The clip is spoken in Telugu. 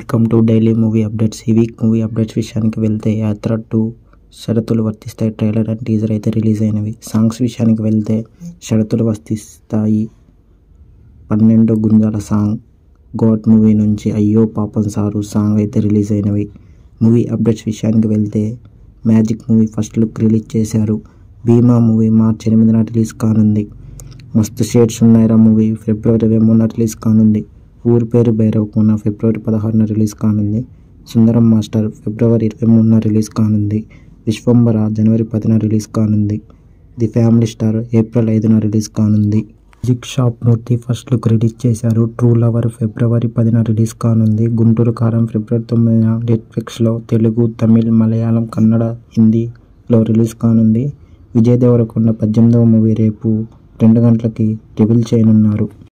welcome to daily movie updates ఈ వీక్ మూవీ అప్డేట్స్ విషయానికి వెళ్తే Yatra two Sharathulu Varthisthayi trailer and teaser అయితే రిలీజ్ అయినవి సాంగ్స్ విషయానికి వెళ్తే షరతులు వర్తిస్తాయి పన్నెండు గుంజాల సాంగ్ గాడ్ మూవీ నుంచి అయ్యో పాపం సారు సాంగ్ అయితే రిలీజ్ అయినవి మూవీ అప్డేట్స్ విషయానికి వెళ్తే magic movie first look release చేశారు భీమా మూవీ మార్చి ఎనిమిదిన రిలీజ్ కానుంది మస్తు షేడ్స్ ఉన్నాయిరా మూవీ ఫిబ్రవరి ఇరవై మూడున రిలీజ్ కానుంది ఊరి పేరు భైరవకోన ఫిబ్రవరి పదహారున రిలీజ్ కానుంది సుందరం మాస్టర్ ఫిబ్రవరి ఇరవై మూడున రిలీజ్ కానుంది విశ్వంబర జనవరి పదిన రిలీజ్ కానుంది ది ఫ్యామిలీ స్టార్ ఏప్రిల్ ఐదున రిలీజ్ కానుంది జిక్ షాప్ మూర్తి ఫస్ట్ లుక్ రిలీజ్ చేశారు ట్రూ లవర్ ఫిబ్రవరి పదిన రిలీజ్ కానుంది గుంటూరు కారం ఫిబ్రవరి తొమ్మిదిన నెట్ఫ్లిక్స్లో తెలుగు తమిళ్ మలయాళం కన్నడ హిందీలో రిలీజ్ కానుంది విజయ్ దేవరకొండ పద్దెనిమిదవ మూవీ రేపు రెండు గంటలకి రివీల్ చేయనున్నారు